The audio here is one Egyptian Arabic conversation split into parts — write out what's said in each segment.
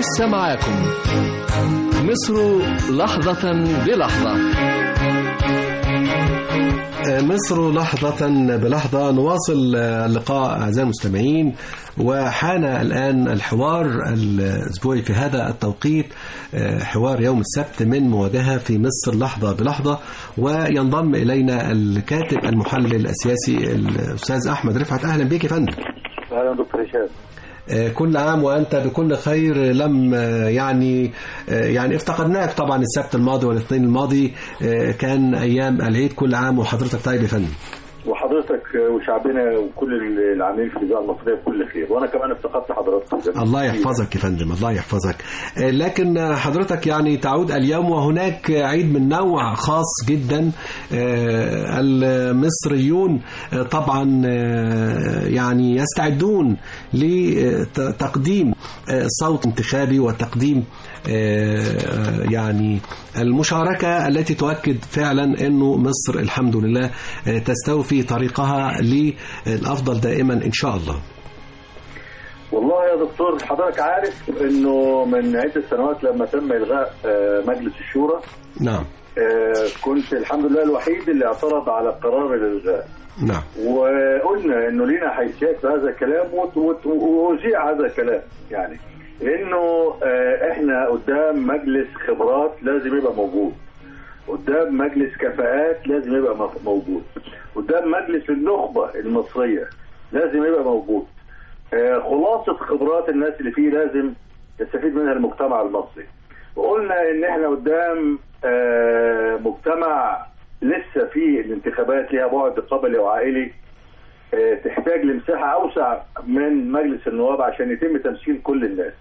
لسه معاكم مصر لحظة بلحظة مصر لحظة بلحظة نواصل اللقاء أعزائي المستمعين وحان الآن الحوار الأسبوعي في هذا التوقيت حوار يوم السبت من مواجهة في مصر لحظة بلحظة وينضم إلينا الكاتب المحلل السياسي الأستاذ أحمد رفعت أهلا بك يا فندم أهلا دكتور هشام كل عام وأنت بكل خير لم يعني يعني افتقدناك طبعا السبت الماضي والاثنين الماضي كان أيام العيد كل عام وحضرتك طيب يا فندم وحضرتك وشعبنا وكل العاملين في الاذاعه المصريه بكل خير وانا كمان افتقدت حضرتك الله يحفظك يا فندم الله يحفظك لكن حضرتك يعني تعود اليوم وهناك عيد من نوع خاص جدا المصريون طبعا يعني يستعدون لتقديم صوت انتخابي وتقديم يعني المشاركة التي تؤكد فعلا أنه مصر الحمد لله تستوفي طريقها للأفضل دائما إن شاء الله والله يا دكتور حضرتك عارف أنه من عدة سنوات لما تم إلغاء مجلس الشورى نعم كنت الحمد لله الوحيد اللي اعترض على قرار الإلغاء نعم وقلنا انه لينا حيثيات في هذا الكلام واذيع هذا الكلام يعني انه احنا قدام مجلس خبرات لازم يبقى موجود قدام مجلس كفاءات لازم يبقى موجود قدام مجلس النخبة المصرية لازم يبقى موجود خلاصة خبرات الناس اللي فيه لازم يستفيد منها المجتمع المصري وقلنا ان احنا قدام مجتمع لسه فيه الانتخابات ليها بعد قبلي وعائلي تحتاج لمساحة أوسع من مجلس النواب عشان يتم تمثيل كل الناس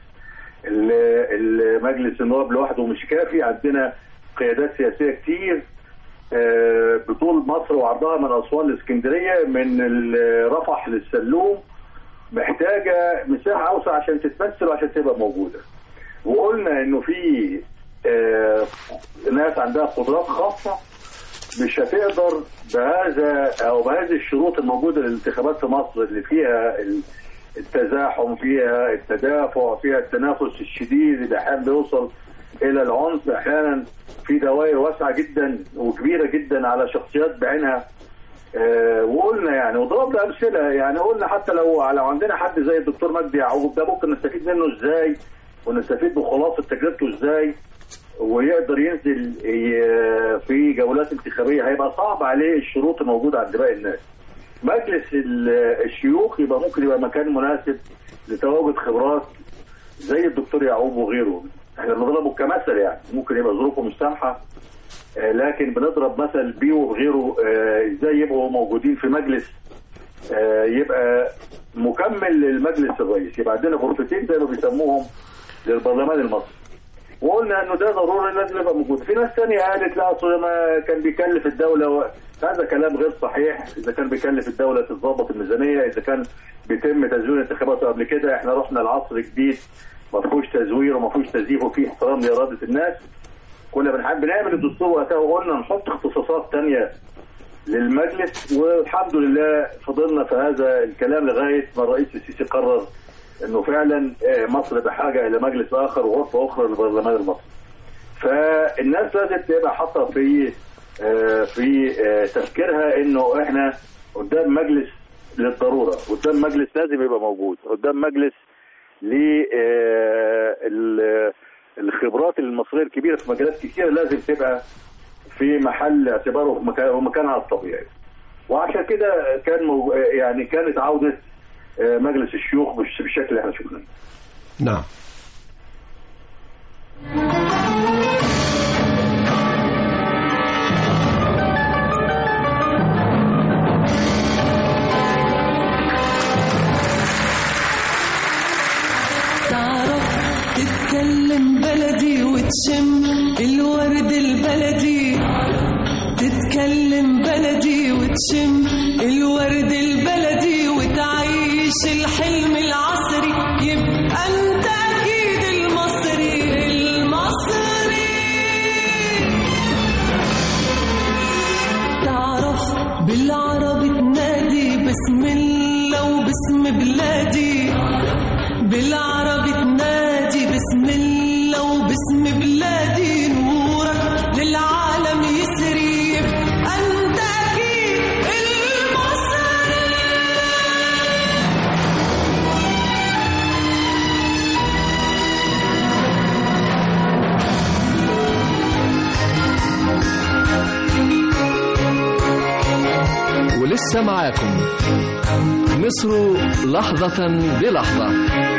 مجلس النواب لوحده مش كافي عندنا قيادات سياسية كتير بطول مصر وعرضها من أسوان لاسكندرية من رفح للسلوم محتاجة مساحة أوسع عشان تتمثل وعشان تبقى موجودة وقلنا إنه في ناس عندها قدرات خاصة مش هتقدر بهذا او بهذه الشروط الموجوده للانتخابات في مصر اللي فيها التزاحم فيها التدافع فيها التنافس الشديد اللي احيانا بيوصل الى العنف احيانا في دوائر واسعه جدا وكبيره جدا على شخصيات بعينها أه وقلنا يعني وضربنا امثله يعني قلنا حتى لو لو عندنا حد زي الدكتور مجدي يعقوب ده ممكن نستفيد منه ازاي ونستفيد بخلاصه تجربته ازاي ويقدر ينزل في جولات انتخابيه هيبقى صعب عليه الشروط الموجوده عند باقي الناس. مجلس الشيوخ يبقى ممكن يبقى مكان مناسب لتواجد خبرات زي الدكتور يعقوب وغيره. احنا بنضربه كمثل يعني ممكن يبقى ظروفه مش سامحه لكن بنضرب مثل بيه وبغيره ازاي يبقوا موجودين في مجلس يبقى مكمل للمجلس الرئيس يبقى عندنا غرفتين زي ما بيسموهم للبرلمان المصري. وقلنا انه ده ضروري لازم يبقى موجود في ناس ثانيه قالت لا اصل ما كان بيكلف الدوله و... هذا كلام غير صحيح اذا كان بيكلف الدوله تظبط الميزانيه اذا كان بيتم تزوير انتخاباته قبل كده احنا رحنا لعصر جديد ما فيهوش تزوير وما فيهوش تزييف وفيه احترام لاراده الناس كنا بنحب نعمل الدستور وقتها وقلنا نحط اختصاصات ثانيه للمجلس والحمد لله فضلنا في هذا الكلام لغايه ما الرئيس السيسي قرر انه فعلا مصر بحاجه الى مجلس اخر وغرفه اخرى للبرلمان المصري. فالناس لازم تبقى حاطه في في تفكيرها انه احنا قدام مجلس للضروره، قدام مجلس لازم يبقى موجود، قدام مجلس ل الخبرات المصريه الكبيره في مجالات كثيره لازم تبقى في محل اعتباره ومكانها الطبيعي. وعشان كده كان مو... يعني كانت عوده مجلس الشيوخ بالشكل اللي احنا شفناه. نعم. تعرف تتكلم بلدي وتشم الورد البلدي تتكلم بلدي وتشم الورد البلدي وتعيش الحلم العصري يبقى انت اكيد المصري المصري تعرف بالعربي تنادي بسم الله وباسم بلادي بالعربي تنادي بسم لسه معاكم مصر لحظة بلحظة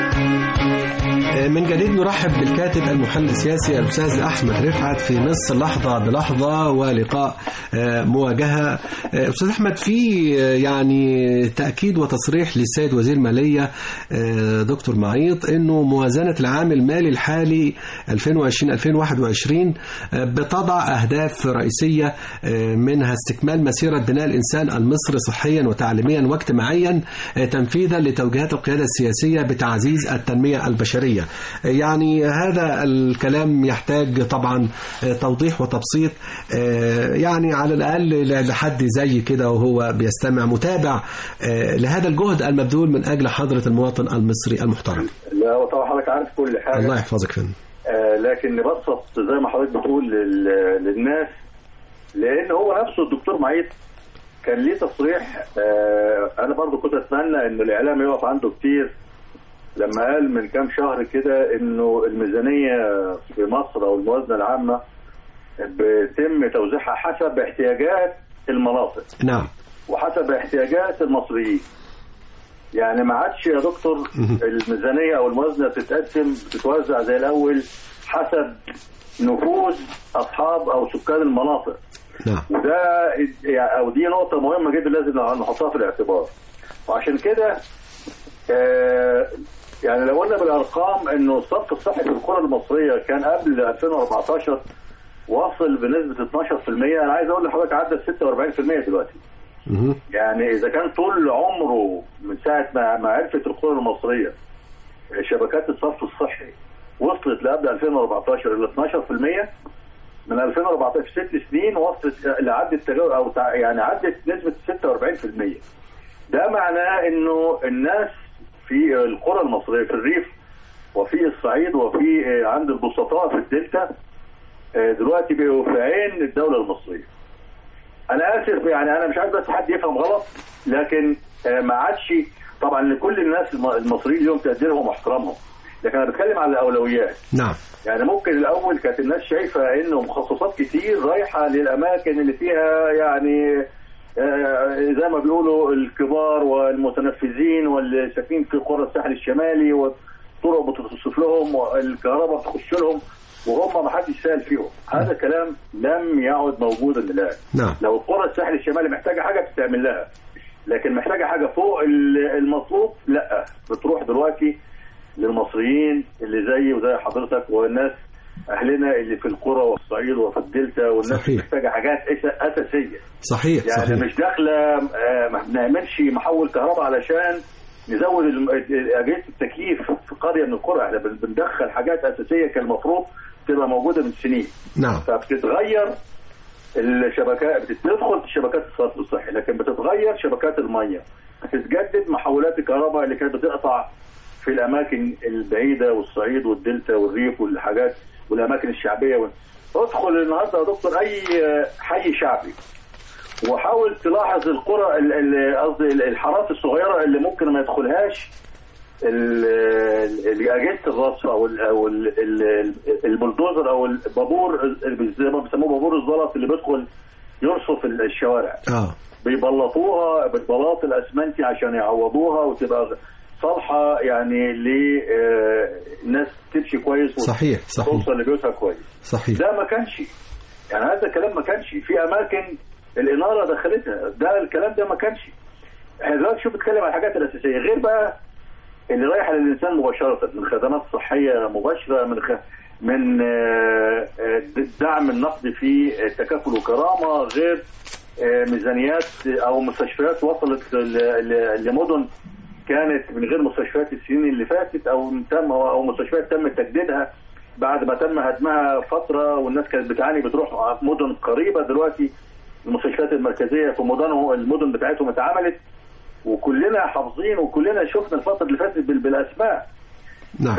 من جديد نرحب بالكاتب المحلل السياسي الأستاذ أحمد رفعت في مصر لحظة بلحظة ولقاء آه، مواجهة آه، أستاذ أحمد في آه، يعني تأكيد وتصريح للسيد وزير المالية آه، دكتور معيط أنه موازنة العام المالي الحالي 2020-2021 آه، بتضع أهداف رئيسية آه، منها استكمال مسيرة بناء الإنسان المصري صحيا وتعليميا واجتماعيا آه، تنفيذا لتوجيهات القيادة السياسية بتعزيز التنمية البشرية آه، يعني هذا الكلام يحتاج طبعا آه، توضيح وتبسيط آه، يعني على الأقل لحد زي كده وهو بيستمع متابع آه، لهذا الجهد المبذول من أجل حضرة المواطن المصري المحترم لا هو طبعا حضرتك عارف كل حاجه الله يحفظك فندم آه لكن نبسط زي ما حضرتك بتقول لل- للناس لان هو نفسه الدكتور معيط كان ليه تصريح آه انا برضو كنت اتمنى ان الاعلام يقف عنده كتير لما قال من كام شهر كده انه الميزانيه في مصر او الموازنه العامه بيتم توزيعها حسب احتياجات المناطق نعم وحسب احتياجات المصريين يعني ما عادش يا دكتور الميزانيه او الموازنه تتقسم تتوزع زي الاول حسب نفوذ اصحاب او سكان المناطق نعم وده يعني او دي نقطه مهمه جدا لازم نحطها في الاعتبار وعشان كده آه يعني لو قلنا بالارقام انه الصرف الصحي في القرى المصريه كان قبل 2014 واصل بنسبه 12% انا عايز اقول لحضرتك عدى 46% دلوقتي مهم. يعني اذا كان طول عمره من ساعه ما ما عرفت القرى المصريه شبكات الصرف الصحي وصلت لقبل 2014 ل 12% من 2014 في ست سنين وصلت لعدت تجاوز او تع- يعني عدت نسبه 46% ده معناه انه الناس في القرى المصريه في الريف وفي الصعيد وفي آه، عند البسطاء في الدلتا آه، دلوقتي بقوا في عين الدوله المصريه انا اسف يعني انا مش عايز بس حد يفهم غلط لكن آه، ما عادش طبعا لكل الناس الم- المصريين لهم تقديرهم واحترامهم لكن انا بتكلم على الاولويات نعم يعني ممكن الاول كانت الناس شايفه انه مخصصات كتير رايحه للاماكن اللي فيها يعني آه، زي ما بيقولوا الكبار والمتنفذين واللي ساكنين في قرى الساحل الشمالي والطرق بتوصف لهم والكهرباء بتخش لهم وهم ما حدش سال فيهم هذا كلام لم يعد موجودا الان نعم لو القرى الساحل الشمالي محتاجه حاجه بتعمل لها لكن محتاجه حاجه فوق ال- المطلوب لا بتروح دلوقتي للمصريين اللي زي وزي حضرتك والناس اهلنا اللي في القرى والصعيد وفي الدلتا والناس صحيح. محتاجه حاجات أس- اساسيه صحيح يعني صحيح مش داخله آه، ما بنعملش محول كهرباء علشان نزود الم- اجهزه التكييف في قريه من القرى احنا بن- بندخل حاجات اساسيه كان المفروض تبقى موجوده من سنين نعم فبتتغير الشبكات بتدخل في شبكات الصرف الصحي لكن بتتغير شبكات الميه بتتجدد محولات الكهرباء اللي كانت بتقطع في الاماكن البعيده والصعيد والدلتا والريف والحاجات والاماكن الشعبيه وال... ادخل النهارده يا دكتور اي حي شعبي وحاول تلاحظ القرى ال- ال- قصدي ال- الحارات الصغيره اللي ممكن ما يدخلهاش ال- ال- اجهزه الرصف او ال- او ال- ال- البلدوزر او البابور ال- زي ما بيسموه بابور الزلط اللي بيدخل يرصف ال- الشوارع اه بيبلطوها بالبلاط الاسمنتي عشان يعوضوها وتبقى صالحه يعني للناس تمشي كويس صحيح صحيح وتوصل لبيوتها كويس صحيح ده ما كانش يعني هذا الكلام ما كانش في اماكن الاناره دخلتها ده الكلام ده ما كانش احنا دلوقتي شوف بنتكلم على الحاجات الاساسيه غير بقى اللي رايحه للانسان مباشره من خدمات صحيه مباشره من خ... من آه، آه، الدعم النقدي في تكافل وكرامه غير آه، ميزانيات او مستشفيات وصلت ل- ل- لمدن كانت من غير مستشفيات السنين اللي فاتت او تم او مستشفيات تم تجديدها بعد ما تم هدمها فتره والناس كانت بتعاني بتروح مدن قريبه دلوقتي المستشفيات المركزيه في مدنهم المدن بتاعتهم اتعملت وكلنا حافظين وكلنا شفنا الفتره اللي فاتت بال- بالاسماء نعم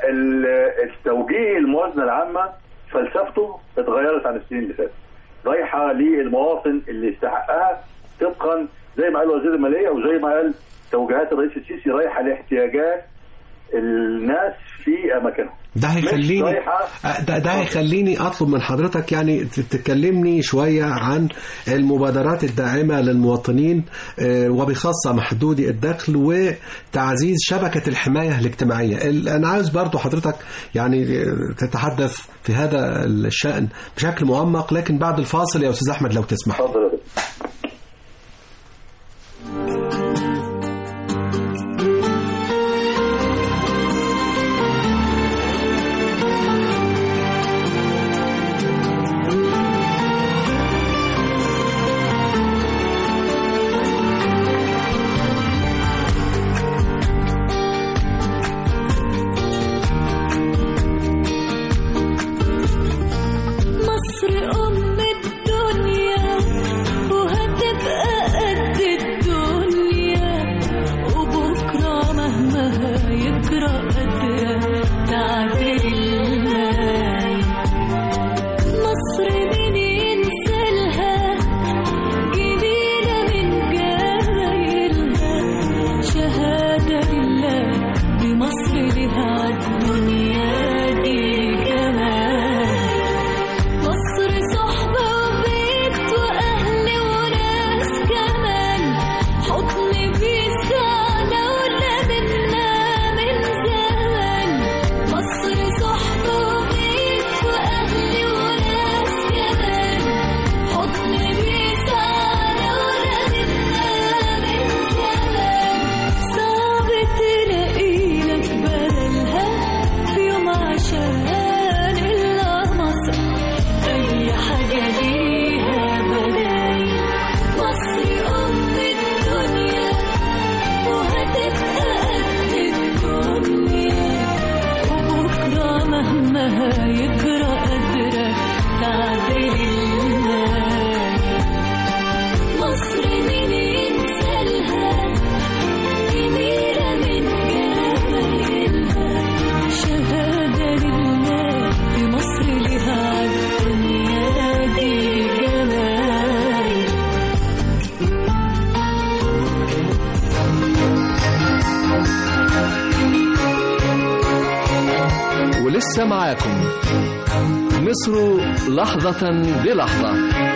فالتوجيه الموازنه العامه فلسفته اتغيرت عن السنين اللي فاتت رايحه للمواطن اللي يستحقها طبقا زي ما قال وزير الماليه وزي ما قال توجيهات الرئيس السيسي رايحه لاحتياجات الناس في اماكنهم ده مش هيخليني رايحة- آه، ده, ده هيخليني اطلب من حضرتك يعني ت- تكلمني شويه عن المبادرات الداعمه للمواطنين آه، وبخاصه محدودي الدخل وتعزيز شبكه الحمايه الاجتماعيه ال- انا عاوز برضو حضرتك يعني آه، تتحدث في هذا الشان بشكل معمق لكن بعد الفاصل يا استاذ احمد لو تسمح اتفضل يا دكتور. مصر أم الدنيا وهتبقى قد الدنيا وبكرة مهما هيجرى قادرة تعدل الماي مصر مين ينسالها جميلة من جمايلها شهادة لله بمصر لها عالدنيا دي جمال مصر صحبة وبيت وأهل وناس كمان حضن بيسعنا ولا منا من زمان مصر صحبة وبيت وأهل وناس كمان حضن بيسعنا ولا منا من زمان صعب تلاقي لك بدلها في يوم عشان إلا مصر أي حاجة ليها بدايل مصر أم الدنيا وهتبقى قد الدنيا وبكرة مهما هيجرى قادرة تعدل الماي مصر مين ينسالها جميلة من جمالها شهادة لله بمصر لها عالدنيا دي جمال ولسه معاكم مصر لحظة بلحظة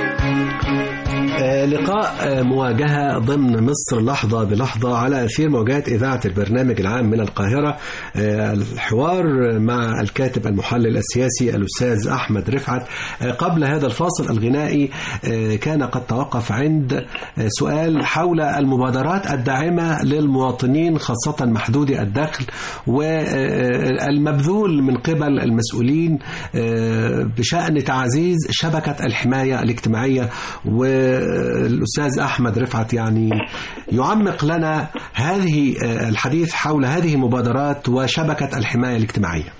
آه، لقاء آه، مواجهة ضمن مصر لحظة بلحظة على أثير موجات إذاعة البرنامج العام من القاهرة آه، الحوار مع الكاتب المحلل السياسي الأستاذ أحمد رفعت آه، قبل هذا الفاصل الغنائي آه، كان قد توقف عند آه، سؤال حول المبادرات الداعمة للمواطنين خاصة محدودي الدخل والمبذول من قبل المسؤولين آه، بشأن تعزيز شبكة الحماية الاجتماعية والأستاذ أحمد رفعت يعني يعمق لنا هذه آه، الحديث حول هذه المبادرات وشبكة الحماية الاجتماعية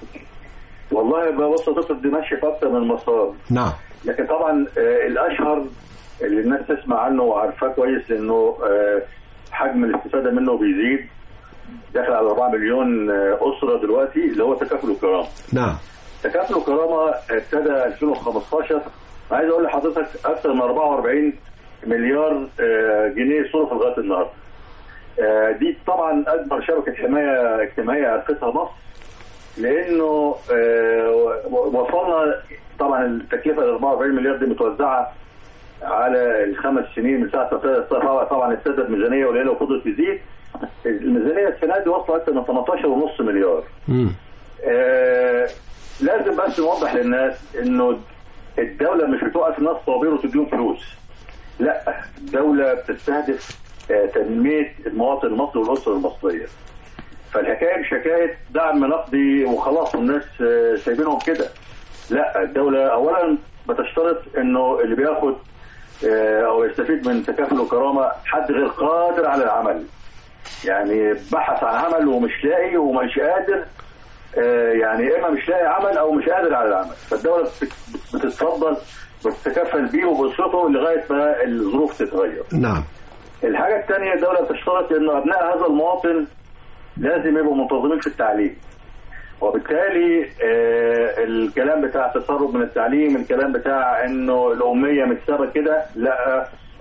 والله بص يا دكتور دي ماشيه في اكتر من مسار نعم لكن طبعا آه، الاشهر اللي الناس تسمع عنه وعارفاه كويس لانه آه، حجم الاستفاده منه بيزيد داخل على 4 مليون آه، اسره دلوقتي اللي هو تكافل وكرامه نعم تكافل وكرامه ابتدى 2015 عايز اقول لحضرتك اكثر من 44 مليار آه، جنيه صرف لغايه النهارده. آه، دي طبعا اكبر شبكه حمايه اجتماعيه عرفتها مصر لانه آه، وصلنا طبعا التكلفه ال 44 مليار دي متوزعه على الخمس سنين من ساعه ما ابتدت طبعا ابتدت ميزانيه قليله وفضلت تزيد الميزانيه السنه دي واصله اكثر من 18.5 مليار مم. آه، لازم بس نوضح للناس انه الدوله مش بتوقف الناس صوابير وتديهم فلوس لا الدوله بتستهدف آه، تنميه المواطن المصري والاسره المصريه فالحكايه مش حكايه دعم نقدي وخلاص الناس آه، سايبينهم كده لا الدوله اولا بتشترط انه اللي بياخد آه، او يستفيد من تكافل وكرامه حد غير قادر على العمل يعني بحث عن عمل ومش لاقي ومش قادر آه، يعني اما مش لاقي عمل او مش قادر على العمل فالدوله بت- بتتفضل بتتكفل بيه وباسرته لغايه ما الظروف تتغير نعم الحاجه الثانيه الدوله بتشترط ان ابناء هذا المواطن لازم يبقوا منتظمين في التعليم وبالتالي آه، الكلام بتاع التسرب من التعليم الكلام بتاع انه الاميه متسابه كده لا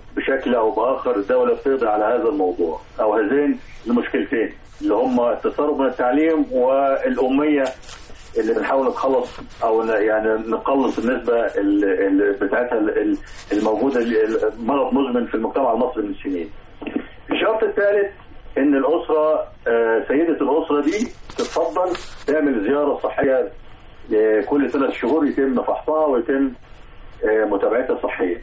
بشكل او باخر الدوله بتقضي على هذا الموضوع او هذين المشكلتين اللي هم التسرب من التعليم والاميه اللي بنحاول نتخلص او ن- يعني نقلص النسبه ال- ال- بتاعتها ال- ال- الموجوده ال- المرض مزمن في المجتمع المصري من سنين. الشرط الثالث ان الاسره آه، سيده الاسره دي تتفضل تعمل زياره صحيه آه، كل ثلاث شهور يتم فحصها ويتم آه، متابعتها صحيا.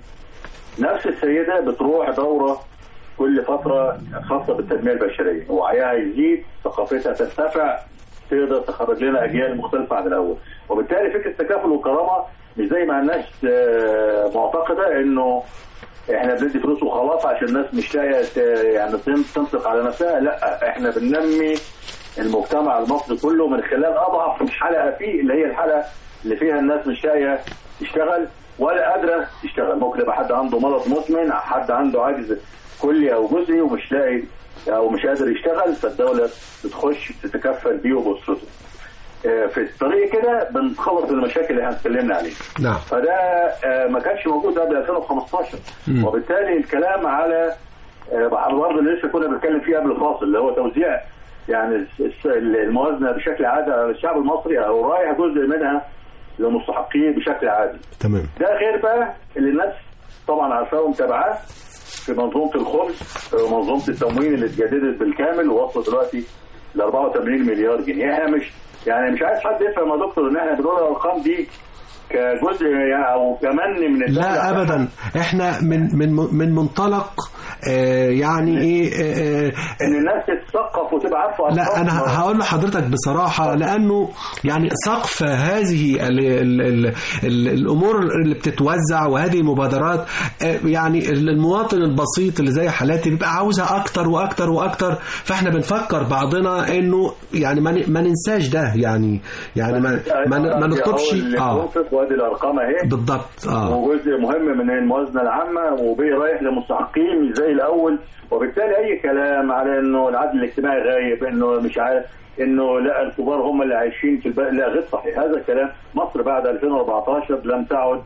نفس السيده بتروح دوره كل فتره خاصه بالتنميه البشريه وعيها يزيد ثقافتها ترتفع تقدر تخرج لنا اجيال مختلفه عن الاول وبالتالي فكره التكافل والكرامه مش زي ما الناس آه، معتقده انه احنا بندي فلوس وخلاص عشان الناس مش لاقيه ت- يعني تن- تنطق على نفسها لا احنا بننمي المجتمع المصري كله من خلال اضعف حلقه فيه اللي هي الحلقه اللي فيها الناس مش لاقيه تشتغل ولا قادره تشتغل ممكن يبقى حد عنده مرض مزمن حد عنده عجز كلي او جزئي ومش لاقي او مش قادر يشتغل فالدوله بتخش تتكفل بيه وباسرته آه، في الطريق كده بنتخلص من المشاكل اللي احنا اتكلمنا عليها نعم فده آه، ما كانش موجود قبل 2015 مم. وبالتالي الكلام على آه، برضه اللي لسه كنا بنتكلم فيه قبل الفاصل اللي هو توزيع يعني الس- الموازنه بشكل عادي على الشعب المصري او رايح جزء منها للمستحقين بشكل عادي تمام ده غير بقى اللي الناس طبعا عارفاه ومتابعاه في منظومه الخبز آه، منظومه التموين اللي اتجددت بالكامل ووصلت دلوقتي ل 84 مليار جنيه احنا مش يعني مش عايز حد يفهم يا دكتور ان احنا بنقول الارقام دي كجزء يعني او كمن من الدولة. لا ابدا احنا من من من منطلق آه يعني ايه آه آه ان الناس تتثقف وتبقى عارفه لا أرقام. انا هقول لحضرتك بصراحه لانه يعني سقف هذه ال ال ال ال الامور اللي بتتوزع وهذه المبادرات آه، يعني المواطن البسيط اللي زي حالاتي بيبقى عاوزها اكتر واكتر واكتر فاحنا بنفكر بعضنا انه يعني ما ن- ما ننساش ده يعني يعني ما ما, ن- ما نطلبش هو اللي اه بينفق وادي الارقام اهي بالضبط اه وجزء مهم من الموازنه العامه وبيه رايح لمستحقين مش زي الاول وبالتالي اي كلام على انه العدل الاجتماعي غايب انه مش عارف انه لا الكبار هم اللي عايشين في البلد لا غير صحيح هذا الكلام مصر بعد 2014 لم تعد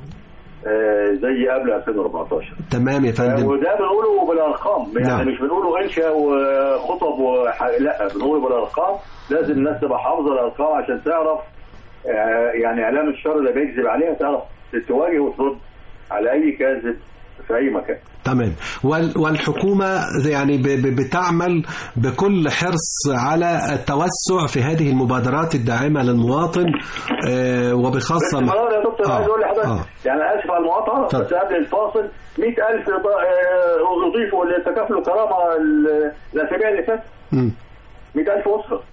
آه، زي قبل 2014 تمام يا فندم وده بنقوله بالارقام يعني نعم. مش بنقوله انشاء وخطب وح... لا بنقوله بالارقام لازم الناس تبقى حافظه الارقام عشان تعرف آه، يعني اعلام الشر اللي بيكذب عليها تعرف تواجه وترد على اي كاذب في اي مكان تمام وال- والحكومة يعني ب- ب- بتعمل بكل حرص على التوسع في هذه المبادرات الداعمة للمواطن آه، وبخاصة مع- باستمرار يا دكتور آه، عايز اقول لحضرتك آه. يعني انا اسف على المقاطعه اتفضل. بس قبل الفاصل 100000 يضيفوا لتكافل الكرامه ال- الاسابيع اللي فاتت مم. 100000 اسره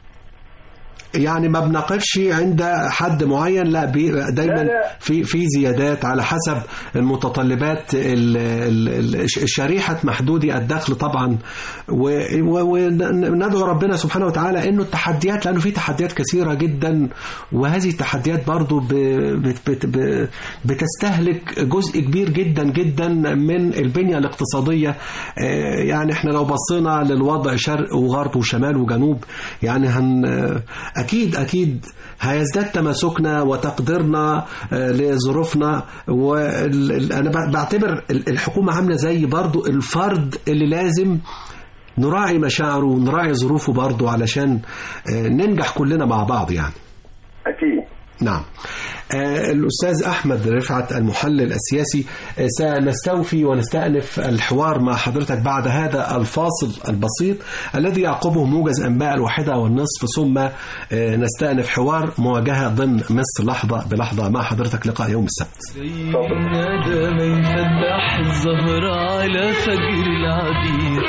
يعني ما بنقفش عند حد معين لا بي- دايما لا، لا. في في زيادات على حسب المتطلبات ال- ال- ال- شريحه محدودي الدخل طبعا و- و- وندعو ربنا سبحانه وتعالى انه التحديات لانه في تحديات كثيره جدا وهذه التحديات برضو ب- بت- بت- ب- بتستهلك جزء كبير جدا جدا من البنيه الاقتصاديه آه، يعني احنا لو بصينا للوضع شرق وغرب وشمال وجنوب يعني هن اكيد اكيد هيزداد تماسكنا وتقديرنا آه، لظروفنا وانا بعتبر ال- الحكومه عامله زي برضو الفرد اللي لازم نراعي مشاعره ونراعي ظروفه برضو علشان آه، ننجح كلنا مع بعض يعني اكيد نعم آه، الأستاذ أحمد رفعت المحلل السياسي آه، سنستوفي ونستأنف الحوار مع حضرتك بعد هذا الفاصل البسيط الذي يعقبه موجز أنباء الواحدة والنصف ثم آه، نستأنف حوار مواجهة ضمن مصر لحظة بلحظة مع حضرتك لقاء يوم السبت الندى ما يفتح الزهر على فجر العبير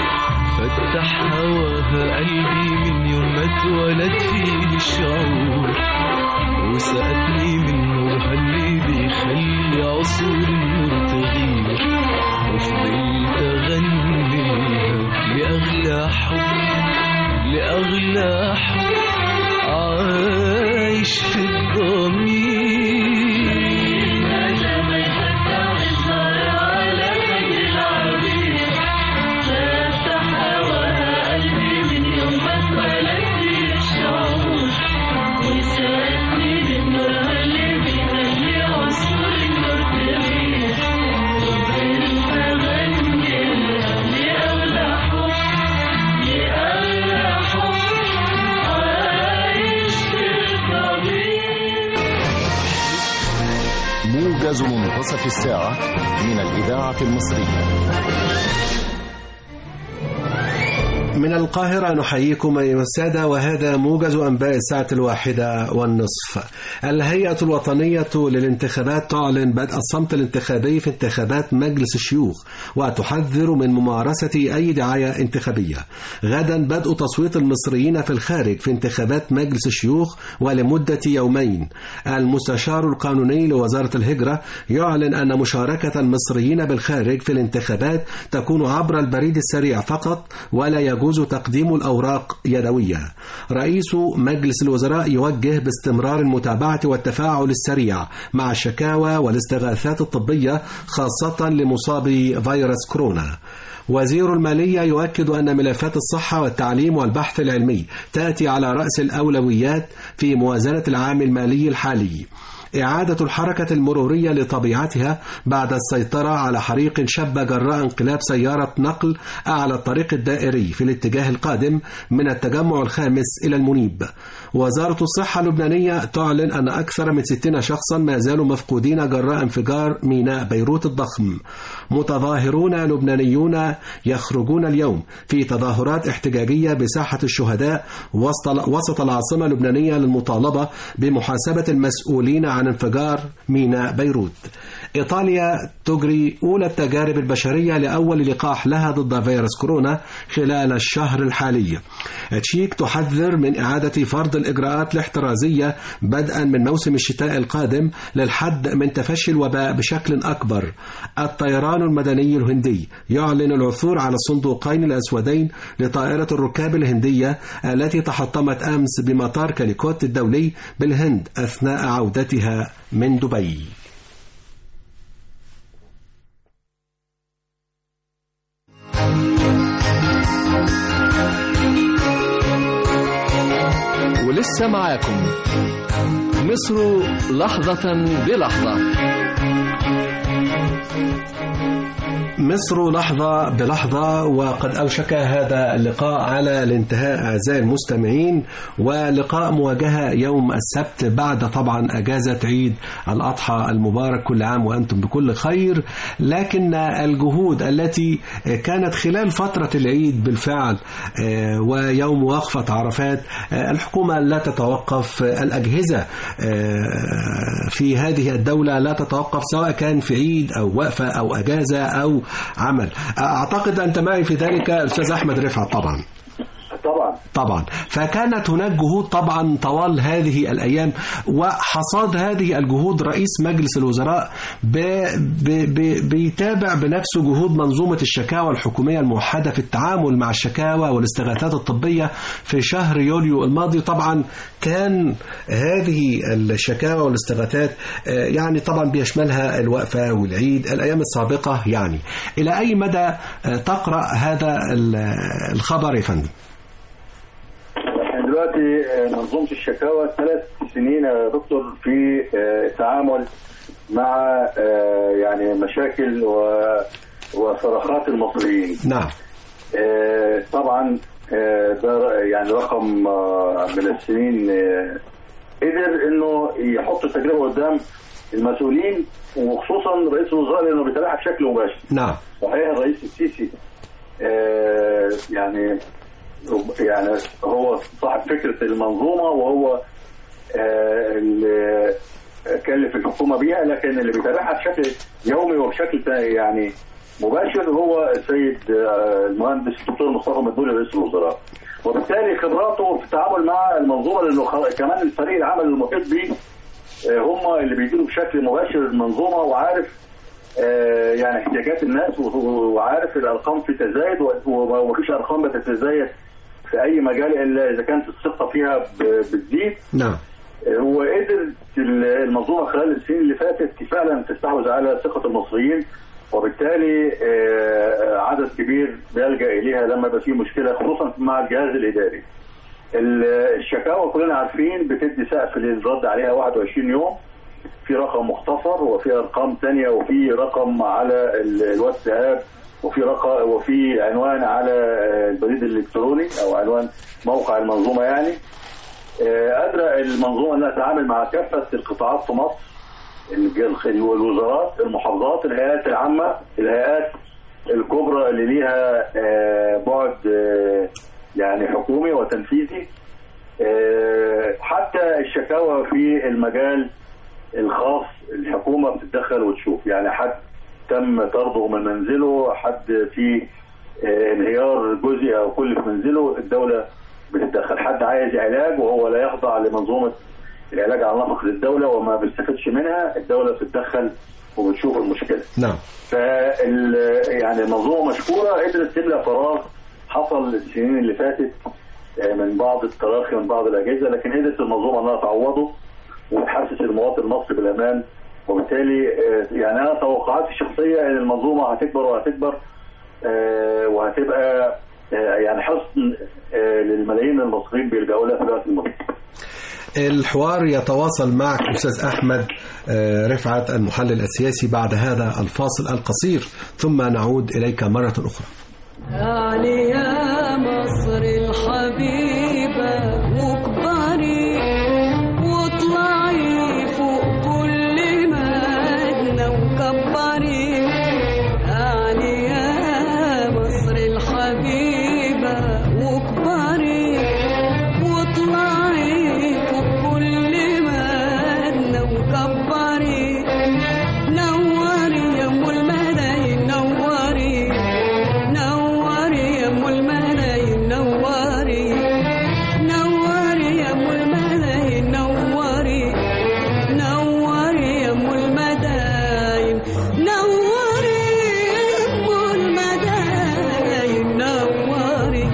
فتح هواها قلبي من يوم ما اتولد فيه الشعور وسقتني من نورها اللي بيخلي عصور النور تغير وفضلت اغني لها لاغلى حب لاغلى حب عايش في الضمير وسعدني بالنور اللي بيخلي عصفور النور تغير منتصف الساعة من الإذاعة المصرية من القاهرة نحييكم أيها السادة وهذا موجز أنباء الساعة الواحدة والنصف الهيئة الوطنية للانتخابات تعلن بدء الصمت الانتخابي في انتخابات مجلس الشيوخ وتحذر من ممارسة أي دعاية انتخابية غدا بدء تصويت المصريين في الخارج في انتخابات مجلس الشيوخ ولمدة يومين المستشار القانوني لوزارة الهجرة يعلن أن مشاركة المصريين بالخارج في الانتخابات تكون عبر البريد السريع فقط ولا يجوز تقديم الأوراق يدوية رئيس مجلس الوزراء يوجه باستمرار المتابعة والتفاعل السريع مع الشكاوى والاستغاثات الطبية خاصة لمصابي فيروس كورونا وزير المالية يؤكد أن ملفات الصحة والتعليم والبحث العلمي تأتي على رأس الأولويات في موازنة العام المالي الحالي إعادة الحركة المرورية لطبيعتها بعد السيطرة على حريق شب جراء انقلاب سيارة نقل أعلى الطريق الدائري في الاتجاه القادم من التجمع الخامس إلى المنيب وزارة الصحة اللبنانية تعلن أن أكثر من 60 شخصا ما زالوا مفقودين جراء انفجار ميناء بيروت الضخم متظاهرون لبنانيون يخرجون اليوم في تظاهرات احتجاجية بساحة الشهداء وسط وسط العاصمة اللبنانية للمطالبة بمحاسبة المسؤولين عن انفجار ميناء بيروت إيطاليا تجري أولى التجارب البشرية لأول لقاح لها ضد فيروس كورونا خلال الشهر الحالي تشيك تحذر من إعادة فرض الإجراءات الاحترازية بدءا من موسم الشتاء القادم للحد من تفشي الوباء بشكل أكبر الطيران المدني الهندي يعلن العثور على الصندوقين الأسودين لطائرة الركاب الهندية التي تحطمت أمس بمطار كاليكوت الدولي بالهند أثناء عودتها من دبي ولسه معاكم مصر لحظة بلحظة مصر لحظة بلحظة وقد أوشك هذا اللقاء على الانتهاء أعزائي المستمعين ولقاء مواجهة يوم السبت بعد طبعا أجازة عيد الأضحى المبارك كل عام وأنتم بكل خير لكن الجهود التي كانت خلال فترة العيد بالفعل آه، ويوم وقفة عرفات آه، الحكومة لا تتوقف الأجهزة آه، في هذه الدولة لا تتوقف سواء كان في عيد أو وقفة أو أجازة أو عمل أعتقد أنت معي في ذلك أستاذ أحمد رفعت طبعا طبعا طبعا فكانت هناك جهود طبعا طوال هذه الأيام وحصاد هذه الجهود رئيس مجلس الوزراء ب... ب... ب... بيتابع بنفسه جهود منظومة الشكاوى الحكومية الموحدة في التعامل مع الشكاوى والاستغاثات الطبية في شهر يوليو الماضي طبعا كان هذه الشكاوى والاستغاثات آه، يعني طبعا بيشملها الوقفة والعيد الأيام السابقة يعني إلى أي مدى آه، تقرأ هذا ال- الخبر يا فندم احنا دلوقتي آه، منظومه الشكاوى ثلاث سنين يا دكتور في آه، التعامل مع آه، يعني مشاكل و- وصرخات المصريين نعم آه، طبعا آه، ده ر- يعني رقم آه، من السنين آه، قدر انه يحط التجربه قدام المسؤولين وخصوصا رئيس الوزراء لانه بيتابعها بشكل مباشر نعم صحيح الرئيس السيسي آه، يعني يعني هو صاحب فكره المنظومه وهو آه، اللي كلف الحكومه بيها لكن اللي بيتابعها بشكل يومي وبشكل تا- يعني مباشر هو السيد آه، المهندس الدكتور مصطفى مدبولي رئيس الوزراء وبالتالي خبراته في التعامل مع المنظومه لانه خ- كمان الفريق العمل المحيط بيه آه، هم اللي بيديروا بشكل مباشر المنظومه وعارف آه، يعني احتياجات الناس و- وعارف الارقام في تزايد و- ومفيش ارقام بتتزايد في اي مجال الا اذا كانت الثقه فيها ب- بتزيد نعم هو قدر المنظومه خلال السنين اللي فاتت فعلا تستحوذ على ثقه المصريين وبالتالي آه، عدد كبير بيلجا اليها لما يبقى في مشكله خصوصا مع الجهاز الاداري. ال- الشكاوى كلنا عارفين بتدي سقف للرد عليها 21 يوم في رقم مختصر وفي ارقام ثانيه وفي رقم على ال- الواتساب وفي رقم وفي عنوان على آه، البريد الالكتروني او عنوان موقع المنظومه يعني آه، قادره المنظومه انها تتعامل مع كافه القطاعات في مصر الج- الوزارات المحافظات الهيئات العامه الهيئات الكبرى اللي ليها آه، بعد آه، يعني حكومي وتنفيذي آه، حتى الشكاوى في المجال الخاص الحكومه بتتدخل وتشوف يعني حد تم طرده من منزله حد في آه، انهيار جزئي او كلي في منزله الدوله بتتدخل حد عايز علاج وهو لا يخضع لمنظومه العلاج على نفقه الدوله وما بيستفدش منها الدوله بتتدخل وبتشوف المشكله نعم فال يعني المنظومه مشكوره قدرت تملى فراغ حصل السنين اللي فاتت آه، من بعض التراخي من بعض الاجهزه لكن قدرت المنظومه انها تعوضه وتحسس المواطن المصري بالامان وبالتالي آه، يعني انا توقعاتي الشخصيه ان المنظومه هتكبر وهتكبر آه، وهتبقى آه، يعني حصن آه، للملايين من المصريين بيلجأوا لها في الوقت الماضي. الحوار يتواصل معك أستاذ أحمد آه، رفعت المحلل السياسي بعد هذا الفاصل القصير ثم نعود إليك مرة أخرى يعني يا مصر الحبيبة واكبري واطلعي فوق كل مدنة وكبري يعني يا مصر الحبيبة واكبري واطلعي فوق كل مدنة وكبري نوري يا ام المدايين نوري نوري يا ام الملايين نوري نوري يا ام الملايين نوري نوري يا ام المدايين نوري يا ام المدايين نوري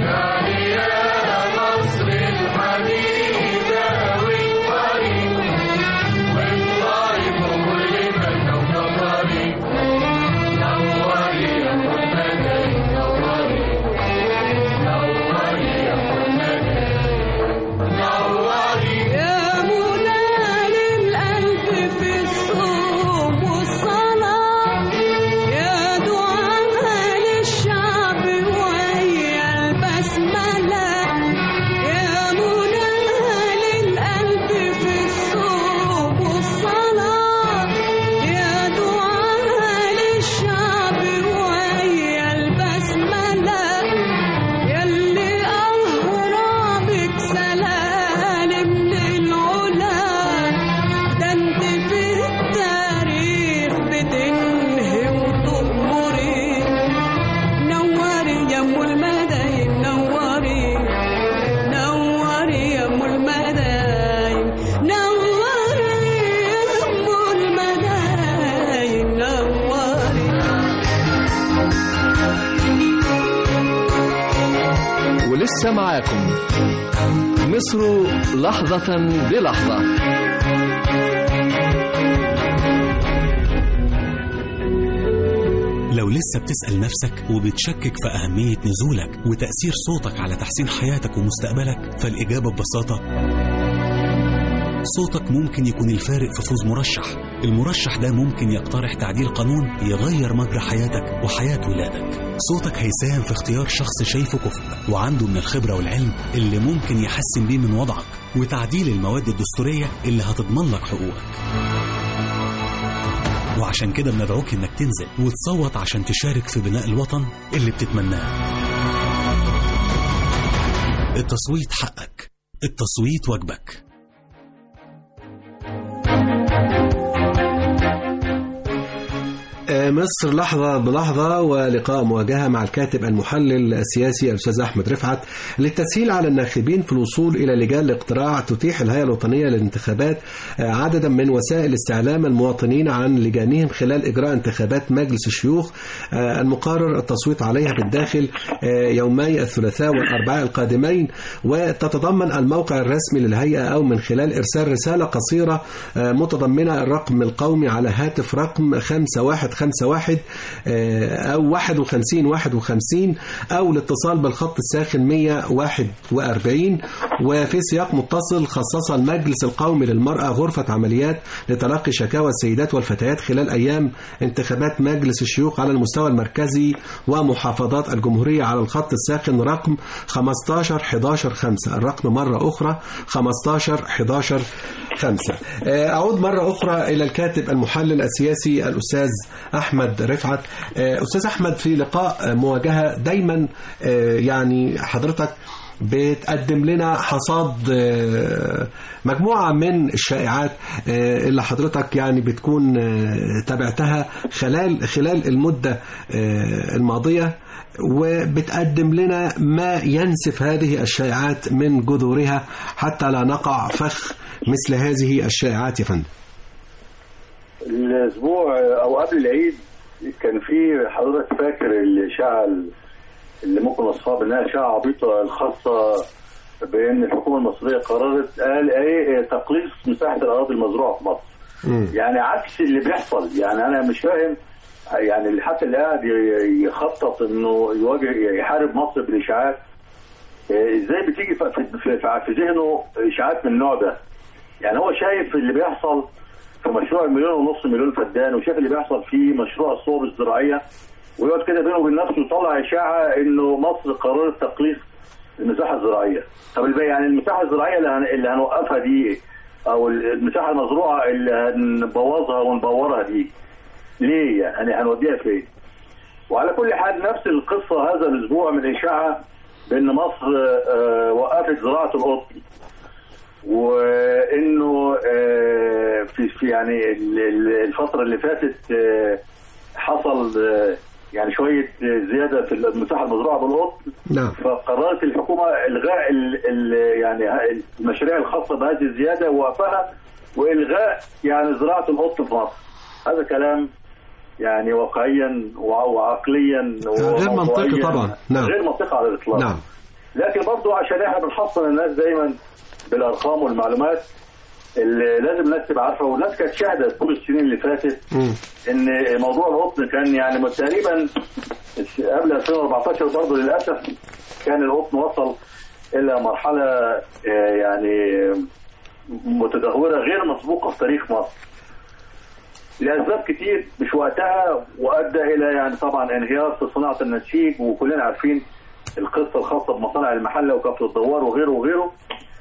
يا منى للقلب في الصوم والصلاة يا دعاء للشعب ويا البسملة يا منى للقلب في الصوم والصلاة يا دعاء للشعب ويا البسملة يلي أهرامك سلالم للعلا ده انت في التاريخ بتنهي وتأمري نوري يا ام المدايين نوري نوري يا ام المدايين نوري يا ام المدايين نوري ولسه معاكم مصر لحظة بلحظة لو لسه بتسأل نفسك وبتشكك في أهمية نزولك وتأثير صوتك على تحسين حياتك ومستقبلك فالإجابة ببساطة صوتك ممكن يكون الفارق في فوز مرشح المرشح ده ممكن يقترح تعديل قانون يغير مجرى حياتك وحياة ولادك صوتك هيساهم في اختيار شخص شايفه كفء وعنده من الخبرة والعلم اللي ممكن يحسن بيه من وضعك وتعديل المواد الدستورية اللي هتضمن لك حقوقك وعشان كده بندعوك انك تنزل وتصوت عشان تشارك في بناء الوطن اللي بتتمناه التصويت حقك التصويت واجبك آه، مصر لحظة بلحظة ولقاء مواجهة مع الكاتب المحلل السياسي الأستاذ أحمد رفعت للتسهيل على الناخبين في الوصول إلى لجان الاقتراع تتيح الهيئة الوطنية للانتخابات آه، عددا من وسائل استعلام المواطنين عن لجانهم خلال إجراء انتخابات مجلس الشيوخ آه، المقرر التصويت عليها بالداخل آه، يومي الثلاثاء والأربعاء القادمين وتتضمن الموقع الرسمي للهيئة أو من خلال إرسال رسالة قصيرة آه، متضمنة الرقم القومي على هاتف رقم 5151 آه، أو 51 51 أو الاتصال بالخط الساخن 141 وفي سياق متصل خصص المجلس القومي للمرأة غرفة عمليات لتلقي شكاوى السيدات والفتيات خلال أيام انتخابات مجلس الشيوخ على المستوى المركزي ومحافظات الجمهورية على الخط الساخن رقم 15 11 5 الرقم مرة أخرى 15 11 5 أعود مرة أخرى إلى الكاتب المحلل السياسي الأستاذ أحمد رفعت آه، أستاذ أحمد في لقاء مواجهة دايما آه، يعني حضرتك بتقدم لنا حصاد آه، مجموعة من الشائعات آه، اللي حضرتك يعني بتكون آه، تابعتها خلال خلال المدة آه، الماضية وبتقدم لنا ما ينسف هذه الشائعات من جذورها حتى لا نقع فخ مثل هذه الشائعات يا فندم الاسبوع او قبل العيد كان في حضرتك فاكر الاشاعه اللي ممكن نوصفها بانها اشاعه عبيطه الخاصه بان الحكومه المصريه قررت قال ايه تقليص مساحه الاراضي المزروعه في مصر. مم. يعني عكس اللي بيحصل يعني انا مش فاهم يعني اللي حتى اللي قاعد ي- يخطط انه يواجه يحارب مصر بالاشاعات إيه، ازاي بتيجي في في في, في ذهنه اشاعات من النوع ده يعني هو شايف اللي بيحصل في مشروع المليون ونص مليون فدان وشايف اللي بيحصل في مشروع الصوب الزراعيه ويقعد كده بينه وبين نفسه يطلع اشاعه انه مصر قررت تقليص المساحه الزراعيه طب الباقي يعني المساحه الزراعيه اللي, هن... اللي هنوقفها دي او المساحه المزروعه اللي هنبوظها ونبورها دي ليه يعني هنوديها فين وعلى كل حال نفس القصه هذا الاسبوع من اشاعه بان مصر آه، وقفت زراعه القطن وانه آه، في في يعني ال- ال- الفتره اللي فاتت آه، حصل آه، يعني شويه آه، زياده في المساحه المزروعه بالقطن نعم فقررت الحكومه الغاء ال ال يعني ه- المشاريع الخاصه بهذه الزياده ووقفها والغاء يعني زراعه القطن في مصر هذا كلام يعني واقعيا وع- وعقليا غير منطقي وموضوعياً طبعاً. نعم. غير منطقي على الاطلاق نعم لكن برضو عشان احنا بنحصن الناس دايما بالارقام والمعلومات اللي لازم الناس تبقى عارفه والناس كانت شاهده طول السنين اللي فاتت مم. ان موضوع القطن كان يعني تقريبا قبل 2014 برضه للاسف كان القطن وصل الى مرحله آه، يعني متدهوره غير مسبوقه في تاريخ مصر. لاسباب كتير مش وقتها وادى الى يعني طبعا انهيار في صناعه النسيج وكلنا عارفين القصه الخاصه بمصانع المحله وكفر الدوار وغيره وغيره.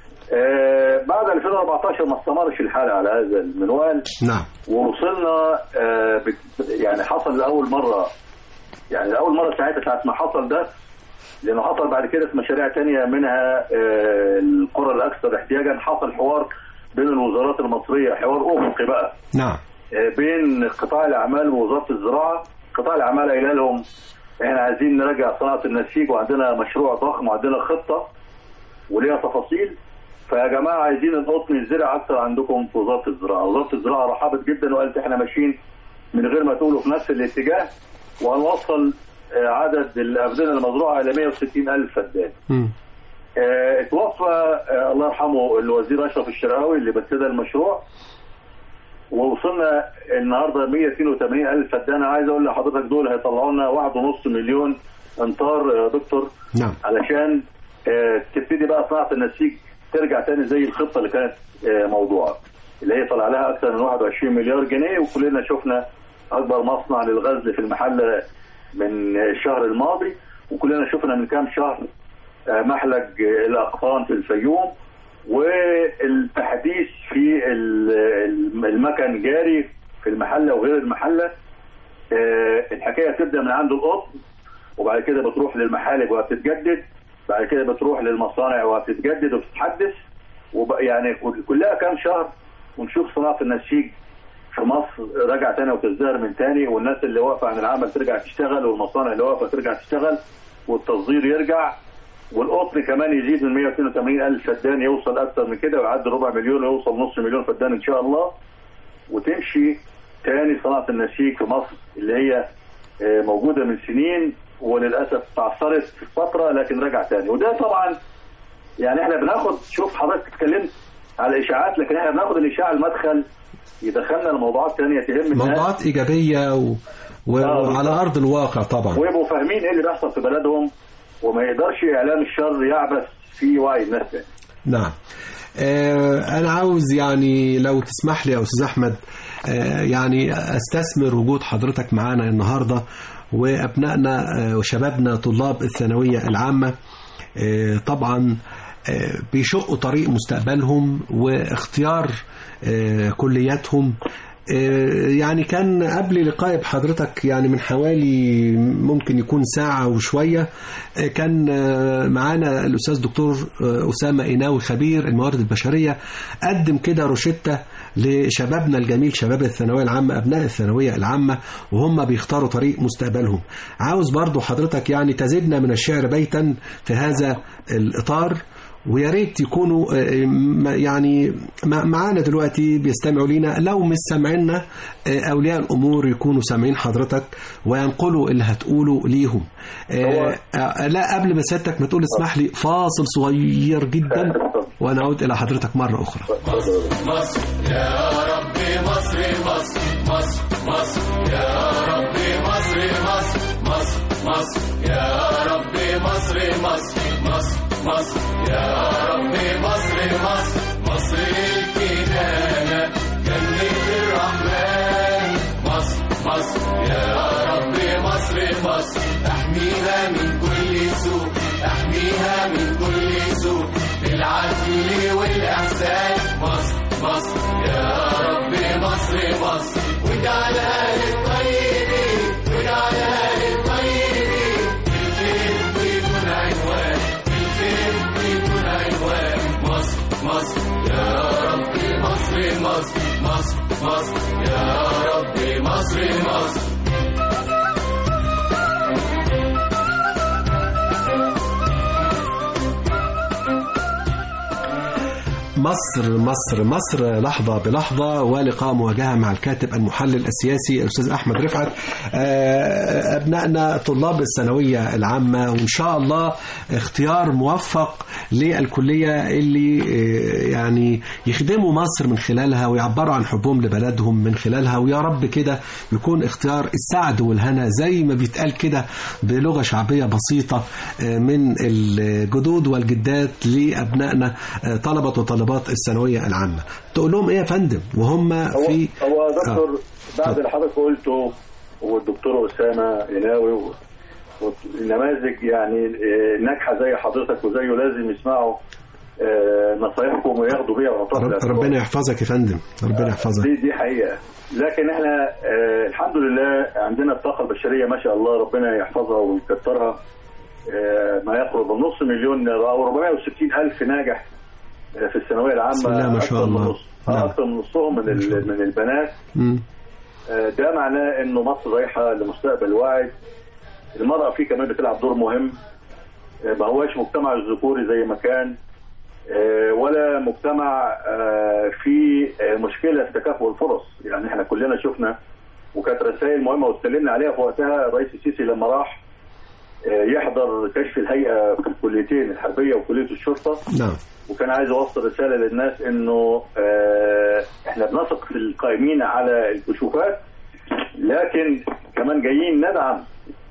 آه بعد 2014 ما استمرش الحال على هذا المنوال نعم ووصلنا آه، بت- يعني حصل لاول مره يعني لاول مره ساعتها ساعه ما حصل ده لانه حصل بعد كده في مشاريع تانية منها آه، القرى الاكثر احتياجا حصل حوار بين الوزارات المصريه حوار افقي بقى نعم آه، بين قطاع الاعمال ووزاره الزراعه قطاع الاعمال قايله لهم احنا عايزين نراجع صناعه النسيج وعندنا مشروع ضخم وعندنا خطه وليها تفاصيل فيا جماعه عايزين القطن يزرع اكتر عندكم في وزاره الزراعه، وزاره الزراعه رحبت جدا وقالت احنا ماشيين من غير ما تقولوا في نفس الاتجاه وهنوصل آه، عدد الابدنه المزروعه الى 160 الف فدان. مم. آه، اتوفى آه، الله يرحمه الوزير اشرف الشرقاوي اللي ابتدى المشروع ووصلنا النهارده 182 الف فدان أنا عايز اقول لحضرتك دول هيطلعوا لنا 1.5 مليون امتار يا دكتور نعم علشان آه، تبتدي بقى صناعه النسيج ترجع تاني زي الخطه اللي كانت آه، موضوعه اللي هي طلع لها اكثر من 21 مليار جنيه وكلنا شفنا اكبر مصنع للغزل في المحله من الشهر الماضي وكلنا شفنا من كام شهر آه، محلج آه، الاقطان في الفيوم والتحديث في ال- ال- المكن جاري في المحله وغير المحله آه، الحكايه تبدا من عند القطن وبعد كده بتروح للمحالب وبتتجدد بعد كده بتروح للمصانع وبتتجدد وبتتحدث وب... يعني كل- كلها كام شهر ونشوف صناعه النسيج في مصر راجع تاني وتزدهر من تاني والناس اللي واقفه عن العمل ترجع تشتغل والمصانع اللي واقفه ترجع تشتغل والتصدير يرجع والقطن كمان يزيد من 182 الف فدان يوصل اكثر من كده ويعدي ربع مليون ويوصل نص مليون فدان ان شاء الله وتمشي تاني صناعه النسيج في مصر اللي هي آه، موجوده من سنين وللاسف تعثرت في فتره لكن رجع تاني وده طبعا يعني احنا بناخد شوف حضرتك اتكلمت على الاشاعات لكن احنا بناخد الاشاعه المدخل يدخلنا لموضوعات ثانيه تهم الناس موضوعات إيجابية و... و... آه، وعلى أرض الواقع طبعا ويبقوا فاهمين ايه اللي بيحصل في بلدهم وما يقدرش اعلام الشر يعبث في وعي الناس يعني. نعم آه، أنا عاوز يعني لو تسمح لي يا أستاذ أحمد آه، يعني أستثمر وجود حضرتك معانا النهاردة وأبنائنا آه، وشبابنا طلاب الثانوية العامة آه، طبعا آه، بيشقوا طريق مستقبلهم واختيار آه، كلياتهم آه، يعني كان قبل لقائي بحضرتك يعني من حوالي ممكن يكون ساعة وشوية آه، كان آه، معانا الأستاذ دكتور آه، أسامة إيناوي خبير الموارد البشرية قدم كده روشتة لشبابنا الجميل شباب الثانوية العامة أبناء الثانوية العامة وهم بيختاروا طريق مستقبلهم عاوز برضو حضرتك يعني تزيدنا من الشعر بيتا في هذا الإطار ويا ريت يكونوا آه، م- يعني مع- معانا دلوقتي بيستمعوا لينا لو مش سامعيننا آه، اولياء الامور يكونوا سامعين حضرتك وينقلوا اللي هتقوله ليهم آه، آه، لا قبل ما سيادتك ما تقول اسمح لي فاصل صغير جدا وانا اعود الى حضرتك مره اخرى مصر مصر مصر لحظة بلحظة ولقاء مواجهة مع الكاتب المحلل السياسي الأستاذ أحمد رفعت آه، أبنائنا طلاب الثانوية العامة وإن شاء الله اختيار موفق للكلية اللي آه، يعني يخدموا مصر من خلالها ويعبروا عن حبهم لبلدهم من خلالها ويا رب كده يكون اختيار السعد والهنا زي ما بيتقال كده بلغة شعبية بسيطة آه، من الجدود والجدات لأبنائنا آه، طلبة وطالبات الثانوية العامة تقول لهم إيه يا فندم وهم هو في هو دكتور آه. بعد اتفضل. اللي حضرتك قلته والدكتور اسامه يناوي و- والنماذج يعني آه، ناجحه زي حضرتك وزيه لازم يسمعوا آه، نصايحكم وياخدوا بيها ويحطوها في رب الاعتبار. ربنا يحفظك يا فندم ربنا يحفظك دي دي حقيقه لكن احنا آه الحمد لله عندنا الطاقه البشريه ما شاء الله ربنا يحفظها ويكثرها آه ما يقرب من نص مليون او 460 الف ناجح آه في الثانويه العامه بسم الله ما شاء أكثر من الله. نص- آه، نعم. اكثر من نصهم من ما شاء ال- الله. من البنات مم. آه، ده معناه انه مصر رايحه لمستقبل واعد المراه فيه كمان بتلعب دور مهم آه، ما هواش مجتمع الذكوري زي ما كان آه، ولا مجتمع آه، فيه آه، مشكله في تكافؤ الفرص يعني احنا كلنا شفنا وكانت رسائل مهمه واتكلمنا عليها في وقتها الرئيس السيسي لما راح آه، يحضر كشف الهيئه في الكليتين الحربيه وكليه الشرطه نعم وكان عايز يوصل رساله للناس انه آه، احنا بنثق في القائمين على الكشوفات لكن كمان جايين ندعم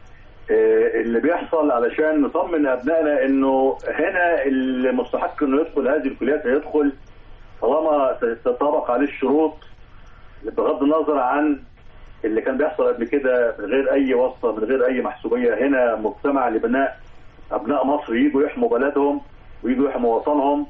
آه، اللي بيحصل علشان نطمن ابنائنا انه هنا المستحق انه يدخل هذه الكليات هيدخل طالما تتطابق عليه الشروط بغض النظر عن اللي كان بيحصل قبل كده من غير اي واسطه من غير اي محسوبيه هنا مجتمع لبناء ابناء مصر يجوا يحموا بلدهم ويجوا يحموا وطنهم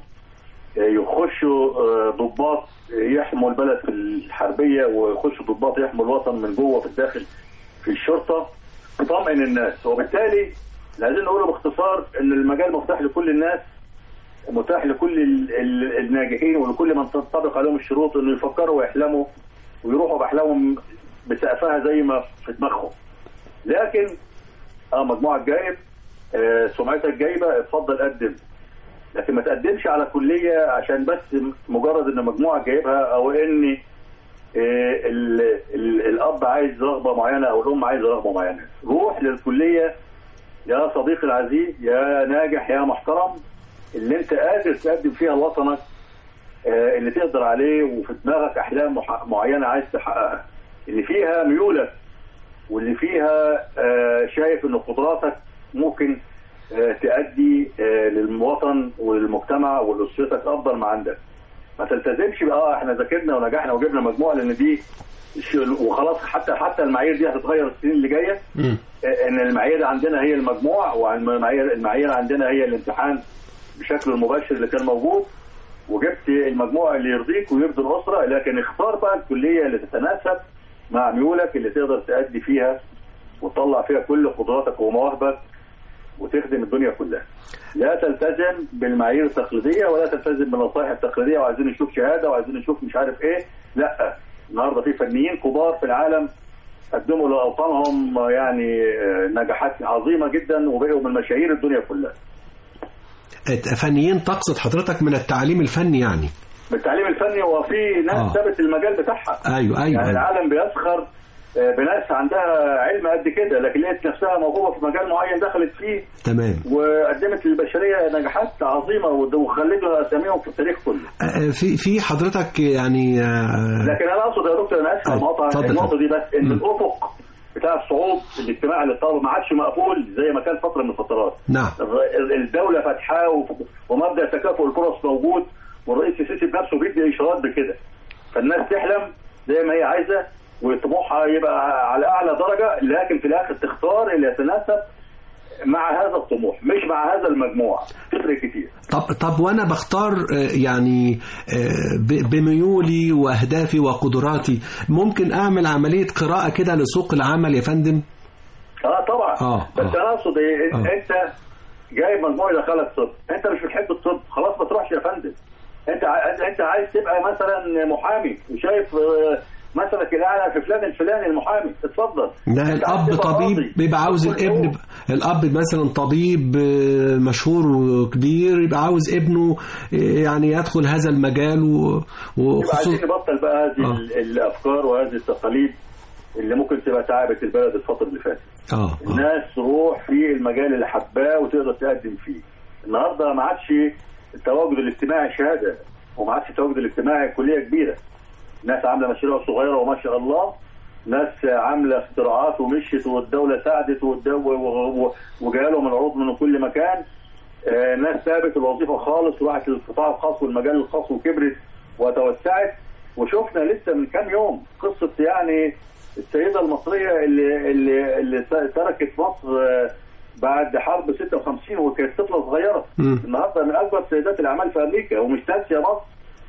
يخشوا آه، ضباط يحموا البلد في الحربيه ويخشوا ضباط يحموا الوطن من جوه في الداخل في الشرطه تطمئن الناس وبالتالي اللي عايزين نقوله باختصار ان المجال مفتوح لكل الناس متاح لكل ال- ال- الناجحين ولكل من تنطبق عليهم الشروط انه يفكروا ويحلموا ويروحوا باحلامهم بسقفها زي ما في دماغهم لكن اه مجموعه جايب آه سمعتك جايبه اتفضل قدم لكن ما تقدمش على كليه عشان بس مجرد ان مجموعه جايبها او ان آه، ال ال الاب عايز رغبه معينه او الام عايزه رغبه معينه روح للكليه يا صديقي العزيز يا ناجح يا محترم اللي انت قادر تقدم فيها لوطنك آه، اللي تقدر عليه وفي دماغك احلام مح- معينه عايز تحققها اللي فيها ميولك واللي فيها آه، شايف ان قدراتك ممكن آه، تأدي آه، للوطن وللمجتمع ولأسرتك أفضل ما عندك ما تلتزمش بقى اه احنا ذاكرنا ونجحنا وجبنا مجموعة لأن دي ش- وخلاص حتى حتى المعايير دي هتتغير السنين اللي جايه مم. ان المعايير عندنا هي المجموع والمعايير المعايير عندنا هي الامتحان بشكله المباشر اللي كان موجود وجبت المجموع اللي يرضيك ويرضي الاسره لكن اختار بقى الكليه اللي تتناسب مع ميولك اللي تقدر تأدي فيها وتطلع فيها كل قدراتك ومواهبك وتخدم الدنيا كلها. لا تلتزم بالمعايير التقليديه ولا تلتزم بالنصائح التقليديه وعايزين نشوف شهاده وعايزين نشوف مش عارف ايه، لا النهارده في فنيين كبار في العالم قدموا لاوطانهم يعني آه، نجاحات عظيمه جدا وبقوا من مشاهير الدنيا كلها. فنيين تقصد حضرتك من التعليم الفني يعني بالتعليم الفني وفي ناس آه. سابت المجال بتاعها. ايوه ايوه, يعني أيوة. العالم بيسخر آه، بناس عندها علم قد كده لكن لقيت نفسها موهوبه في مجال معين دخلت فيه تمام وقدمت للبشريه نجاحات عظيمه ود- وخلدوا اساميهم في التاريخ كله. آه، في في حضرتك يعني آه، لكن انا اقصد يا دكتور انا اسف آه، على المقاطعه اتفضل. النقطه دي بس ان مم. الافق بتاع الصعود الاجتماعي للطلبه ما عادش مقفول زي ما كان فتره من الفترات. نعم الر- الدوله فاتحاه وف- ومبدا تكافؤ الفرص موجود والرئيس السيسي بنفسه بيدي اشارات بكده. فالناس تحلم زي ما هي عايزه وطموحها يبقى على اعلى درجه لكن في الاخر تختار اللي يتناسب مع هذا الطموح مش مع هذا المجموع تفرق كتير طب طب وانا بختار آه، يعني آه، ب- بميولي واهدافي وقدراتي ممكن اعمل عمليه قراءه كده لسوق العمل يا فندم اه طبعا آه، بس آه. انا اقصد ايه آه. انت جايب مجموع يدخلك طب انت مش بتحب الطب خلاص ما تروحش يا فندم انت ع- انت عايز تبقى مثلا محامي وشايف آه، مثلك الاعلى في فلان الفلاني المحامي اتفضل ده أنت عايز الاب تبقى طبيب قاضي. بيبقى عاوز كل الابن يوم. الاب مثلا طبيب آه، مشهور وكبير يبقى عاوز ابنه آه، يعني يدخل هذا المجال و- يبقى عايزين وخصوصا نبطل بقى هذه آه. ال- الافكار وهذه التقاليد اللي ممكن تبقى تعبت البلد الفتره اللي فاتت اه آه. الناس تروح في المجال اللي حباه وتقدر تقدم فيه النهارده ما عادش التواجد الاجتماعي شهاده وما عادش التواجد الاجتماعي كليه كبيره ناس عامله مشاريع صغيره وما شاء الله ناس عامله اختراعات ومشيت والدوله ساعدت والدو- و- و- وجالهم العروض من كل مكان آه، ناس سابت الوظيفه خالص وراحت للقطاع الخاص والمجال الخاص وكبرت وتوسعت وشفنا لسه من كام يوم قصه يعني السيده المصريه اللي اللي اللي تركت مصر آه، بعد حرب 56 وكانت طفله صغيره مم. النهارده من اكبر سيدات الاعمال في امريكا ومش ناسيه مصر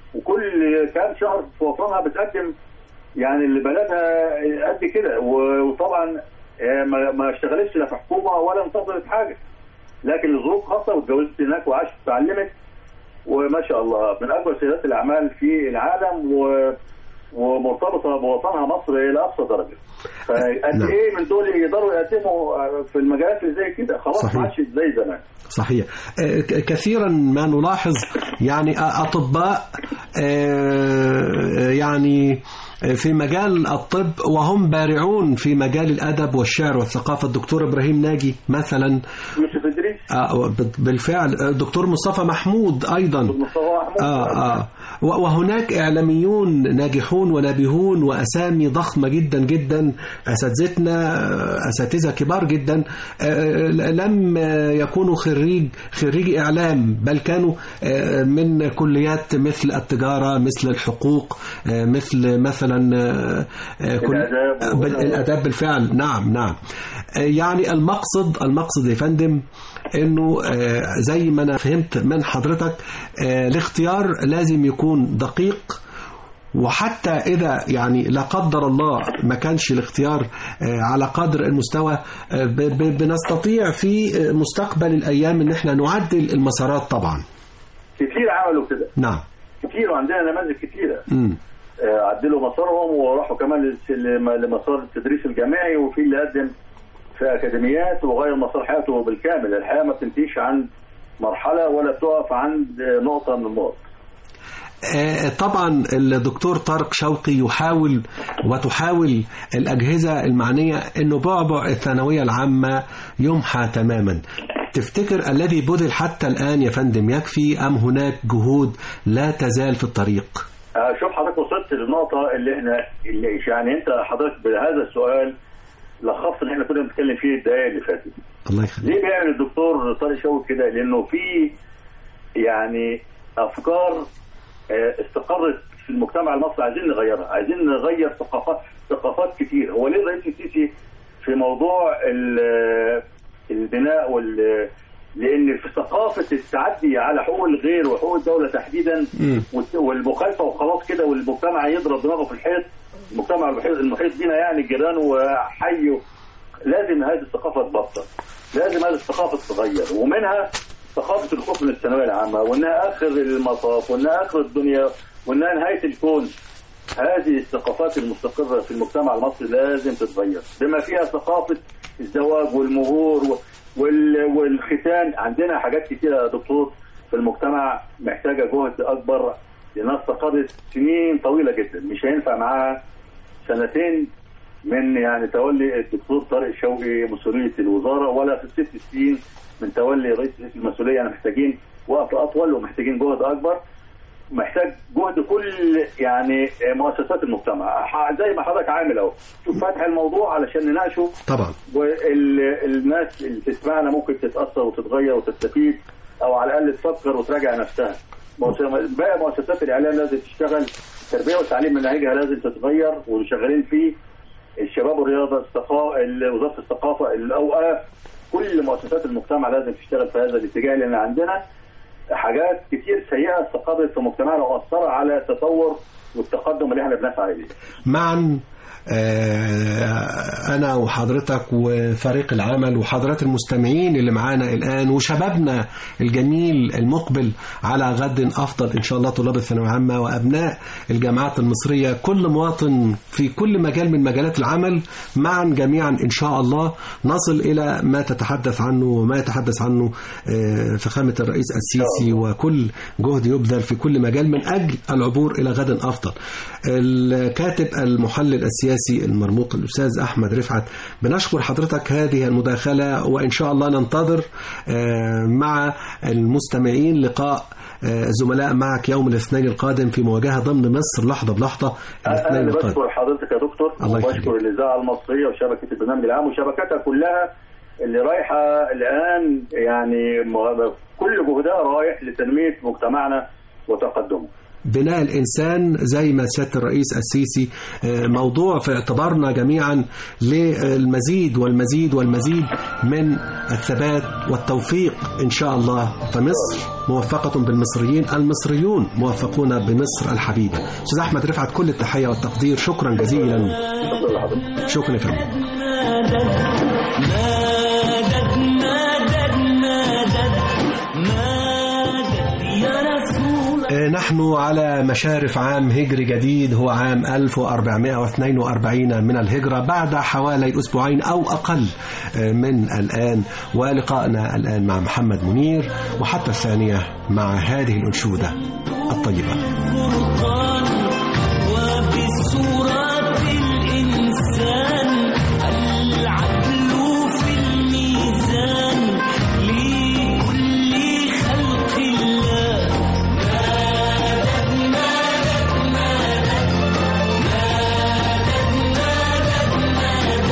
وكل كام شهر في وطنها بتقدم يعني لبلدها قد كده و- وطبعا آه، ما ما اشتغلتش لا في حكومه ولا انتظرت حاجه لكن لظروف خاصه واتجوزت هناك وعاشت وتعلمت وما شاء الله من اكبر سيدات الاعمال في العالم و ومرتبطه بوطنها مصر الى اقصى درجه. فقد نعم. ايه من دول يقدروا يقدموا آه، في المجالات اللي زي كده خلاص صحيح. ما عادش زي زمان. صحيح آه، ك- كثيرا ما نلاحظ يعني آه، أطباء آه، يعني آه، في مجال الطب وهم بارعون في مجال الأدب والشعر والثقافة الدكتور إبراهيم ناجي مثلا يوسف ادريس آه، ب- بالفعل آه، الدكتور مصطفى محمود أيضا مصطفى محمود آه آه و- وهناك إعلاميون ناجحون ونابهون وأسامي ضخمة جدا جدا أساتذتنا آه، أساتذة كبار جدا آه، لم آه، يكونوا خريج خريج إعلام بل كانوا آه، من كليات مثل التجارة مثل الحقوق آه، مثل مثلا آه، آه، كل- الآداب. بال- الآداب بالفعل نعم نعم آه، يعني المقصد المقصد يا فندم انه آه، زي ما انا فهمت من حضرتك آه، الاختيار لازم يكون دقيق وحتى اذا يعني لا قدر الله ما كانش الاختيار آه، على قدر المستوى آه، ب- ب- بنستطيع في آه، مستقبل الايام ان احنا نعدل المسارات طبعا كتير عملوا كده نعم كتير وعندنا نماذج كتيره امم آه، عدلوا مسارهم وراحوا كمان للس- لم- لمسار التدريس الجامعي وفي اللي قدم في اكاديميات وغير مسار حياته بالكامل الحياه ما بتنتهيش عند مرحله ولا بتقف عند آه، نقطه من النقط آه، طبعا الدكتور طارق شوقي يحاول وتحاول الأجهزة المعنية أنه بعبع الثانوية العامة يمحى تماما تفتكر الذي بذل حتى الآن يا فندم يكفي أم هناك جهود لا تزال في الطريق آه، شوف حضرتك وصلت للنقطة اللي احنا اللي يعني انت حضرتك بهذا السؤال لخصت اللي احنا كنا بنتكلم فيه الدقائق اللي فاتت الله يخليك ليه بيعمل الدكتور طارق شوقي كده لانه في يعني افكار آه، استقرت في المجتمع المصري عايزين نغيرها عايزين نغير ثقافات ثقافات كتير هو ليه الرئيس السيسي في موضوع ال- البناء وال لان في ثقافه التعدي على حقوق الغير وحقوق الدوله تحديدا مم. والت- والمخالفه وخلاص كده والمجتمع يضرب دماغه في الحيط المجتمع المحيط, المحيط بينا يعني جيران وحي لازم هذه الثقافه تبطل لازم هذه الثقافه تتغير ومنها ثقافه الخوف من الثانويه العامه وانها اخر المطاف وانها اخر الدنيا وانها نهايه الكون هذه الثقافات المستقره في المجتمع المصري لازم تتغير بما فيها ثقافه الزواج والمهور و- وال- والختان عندنا حاجات كتيره يا دكتور في المجتمع محتاجه جهد اكبر لناس استقرت سنين طويله جدا مش هينفع معاها سنتين من يعني تولي الدكتور طارق شوقي مسؤوليه الوزاره ولا في الست سنين من تولي رئيس المسؤوليه يعني محتاجين وقت اطول ومحتاجين جهد اكبر محتاج جهد كل يعني مؤسسات المجتمع ح- زي ما حضرتك عامل اهو شوف فاتح الموضوع علشان نناقشه طبعا والناس اللي تسمعنا ممكن تتاثر وتتغير وتستفيد او على الاقل تفكر وتراجع نفسها مؤسسة- باقي مؤسسات الاعلام لازم تشتغل التربيه والتعليم مناهجها لازم تتغير وشغالين فيه الشباب والرياضه الثقافه وزاره الثقافه الاوقاف كل مؤسسات المجتمع لازم تشتغل في هذا الاتجاه لان عندنا حاجات كتير سيئه استقرت في مجتمعنا واثر على التطور والتقدم اللي احنا بنسعى اليه. معا آه، أنا وحضرتك وفريق العمل وحضرات المستمعين اللي معانا الآن وشبابنا الجميل المقبل على غد أفضل إن شاء الله طلاب الثانوية العامة وأبناء الجامعات المصرية كل مواطن في كل مجال من مجالات العمل معا جميعا إن شاء الله نصل إلى ما تتحدث عنه وما يتحدث عنه آه، فخامة الرئيس السيسي وكل جهد يبذل في كل مجال من أجل العبور إلى غد أفضل الكاتب المحلل السياسي المرموق الأستاذ أحمد رفعت بنشكر حضرتك هذه المداخلة وإن شاء الله ننتظر آه، مع المستمعين لقاء آه، الزملاء معك يوم الاثنين القادم في مواجهة ضمن مصر لحظة بلحظة الاثنين انا القادم بشكر حضرتك يا دكتور الله يخليك. وبشكر الاذاعه المصريه وشبكه البرنامج العام وشبكاتها كلها اللي رايحه الان يعني م- كل جهدها رايح لتنميه مجتمعنا وتقدمه. بناء الإنسان زي ما سيادة الرئيس السيسي آه، موضوع في اعتبارنا جميعا للمزيد والمزيد والمزيد من الثبات والتوفيق إن شاء الله فمصر موفقة بالمصريين المصريون موفقون بمصر الحبيبة أستاذ أحمد رفعت كل التحية والتقدير شكرا جزيلا شكرا لحضرتك. شكرا يا فندم مدد مدد مدد مدد يا رسول آه، نحن على مشارف عام هجري جديد هو عام 1442 من الهجرة بعد حوالي أسبوعين أو أقل آه، من الآن ولقائنا الآن مع محمد منير وحتى الثانية مع هذه الأنشودة الطيبة الفرقان وبصورة الإنسان العدل في الميزان لكل خلق الله مدد مدد مدد مدد مدد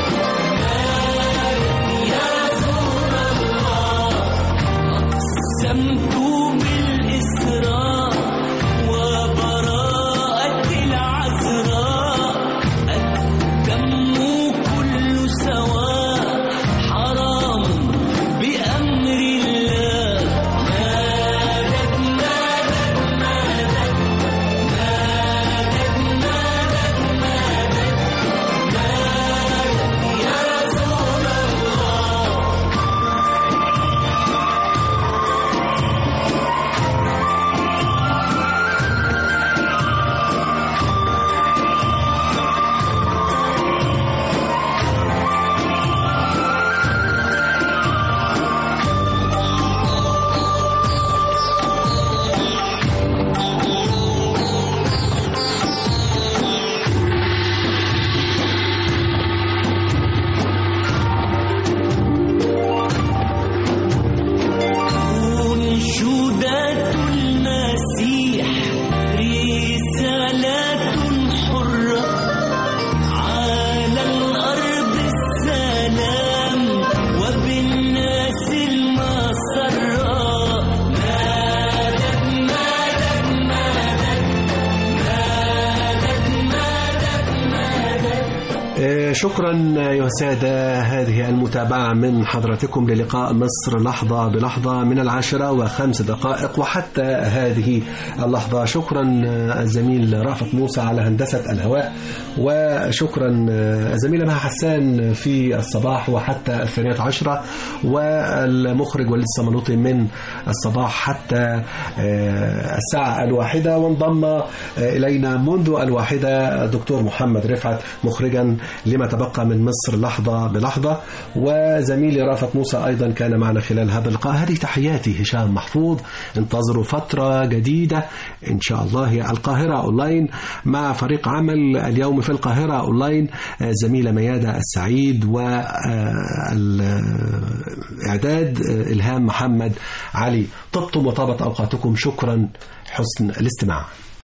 مدد يا رسول الله أقسمت بالإسراء وبراء شكرا يا سادة هذه المتابعة من حضرتكم للقاء مصر لحظة بلحظة من العاشرة وخمس دقائق وحتى هذه اللحظة شكرا الزميل رأفت موسى على هندسة الهواء وشكرا الزميلة مها حسان في الصباح وحتى الثانية عشرة والمخرج وليد الصملوطي من الصباح حتى الساعة الواحدة وانضم إلينا منذ الواحدة الدكتور محمد رفعت مخرجا لما تبقى من مصر لحظة بلحظة وزميلي رافت موسى أيضا كان معنا خلال هذا اللقاء هذه تحياتي هشام محفوظ انتظروا فترة جديدة إن شاء الله هي القاهرة أونلاين مع فريق عمل اليوم في القاهرة أونلاين زميلة ميادة السعيد والإعداد إلهام محمد علي طبتم وطابت أوقاتكم شكرا حسن الاستماع